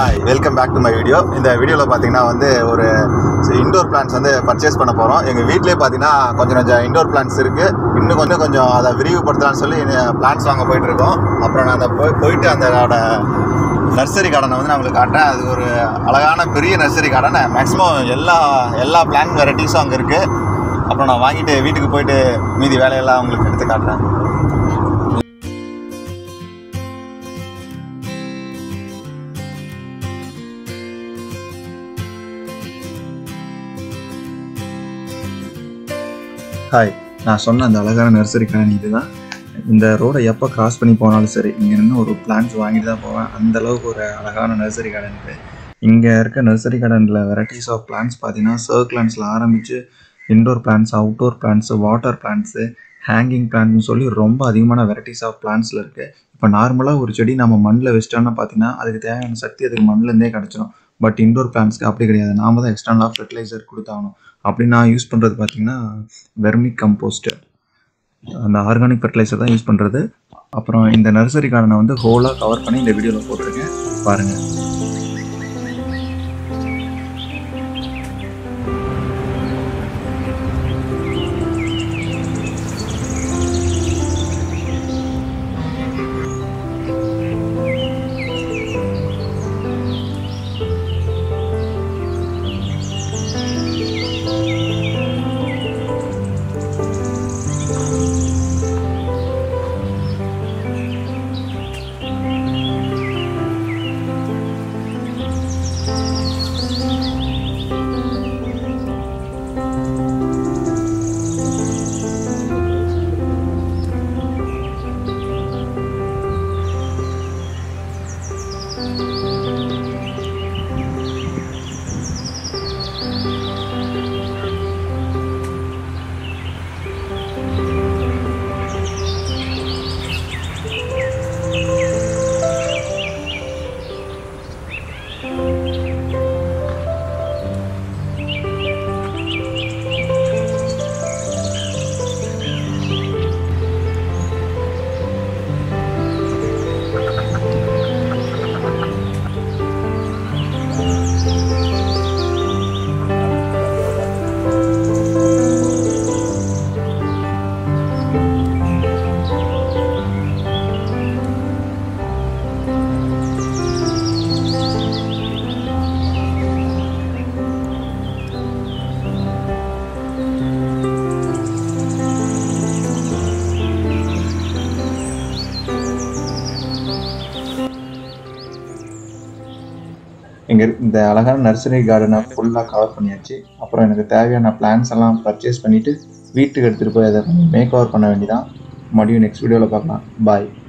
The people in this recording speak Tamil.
hi welcome back to my video இந்த வீடியோவில் பார்த்தீங்கன்னா வந்து ஒரு இண்டோர் பிளான்ஸ் வந்து பர்ச்சேஸ் பண்ண போகிறோம் எங்கள் வீட்டிலே பார்த்தீங்கன்னா கொஞ்சம் கொஞ்சம் இண்டோர் பிளான்ஸ் இருக்குது இன்னும் கொஞ்சம் கொஞ்சம் அதை விரிவுபடுத்தலாம்னு சொல்லி பிளான்ஸ் வாங்க போயிட்டு இருக்கோம் அப்புறம் நான் அந்த போய் போயிட்டு அந்த நர்சரி கார்டனை வந்து நான் உங்களுக்கு காட்டுறேன் அது ஒரு அழகான பெரிய நர்சரி கார்டன் மேக்ஸிமம் எல்லா எல்லா பிளான் வெரைட்டிஸும் அங்கே இருக்குது அப்புறம் நான் வாங்கிட்டு வீட்டுக்கு போயிட்டு மீதி வேலையெல்லாம் உங்களுக்கு எடுத்து காட்டுறேன் ஹாய் நான் சொன்ன அந்த அழகான நர்சரி கார்டன் இதுதான் இந்த ரோடை எப்போ கிராஸ் பண்ணி போனாலும் சரி இங்கே நின்று ஒரு பிளான்ஸ் வாங்கிட்டு தான் போவேன் அந்த அளவுக்கு ஒரு அழகான நர்சரி கார்டன் இருக்குது இங்கே இருக்க நர்சரி கார்டனில் வெரைட்டிஸ் ஆஃப் பிளான்ஸ் பார்த்தீங்கன்னா சர்க்லான்ஸில் ஆரம்பித்து indoor plants outdoor plants water plants hanging பிளான்ட்னு சொல்லி ரொம்ப அதிகமான வெரைட்டிஸ் ஆஃப் பிளான்ஸில் இருக்குது இப்போ நார்மலாக ஒரு செடி நம்ம மண்ணில் வச்சிட்டோம்னா பார்த்தீங்கன்னா அதுக்கு தேவையான சக்தி அதுக்கு மண்ணிலேருந்தே கிடச்சிடும் பட் இன்டோர் பிளான்ஸ்க்கு அப்படி கிடையாது நாம தான் எக்ஸ்டர்னலாக ஃபெர்டிலைசர் கொடுத்தாகணும் அப்படி நான் யூஸ் பண்ணுறது பார்த்தீங்கன்னா வெர்மி கம்போஸ்ட்டு அந்த ஆர்கானிக் ஃபெர்டிலைசர் தான் யூஸ் பண்ணுறது அப்புறம் இந்த நர்சரி கார்டனை வந்து ஹோலாக கவர் பண்ணி இந்த வீடியோவில் போட்டிருக்கேன் பாருங்கள் இங்கே இந்த அழகான நர்சரி கார்டனை ஃபுல்லாக கவர் பண்ணியாச்சு அப்புறம் எனக்கு தேவையான பிளான்ஸ் எல்லாம் பர்ச்சேஸ் பண்ணிவிட்டு வீட்டுக்கு எடுத்துகிட்டு போய் அதை மேக் ஓவர் பண்ண வேண்டியதான் மறுபடியும் நெக்ஸ்ட் வீடியோவில் பார்க்கலாம் பாய்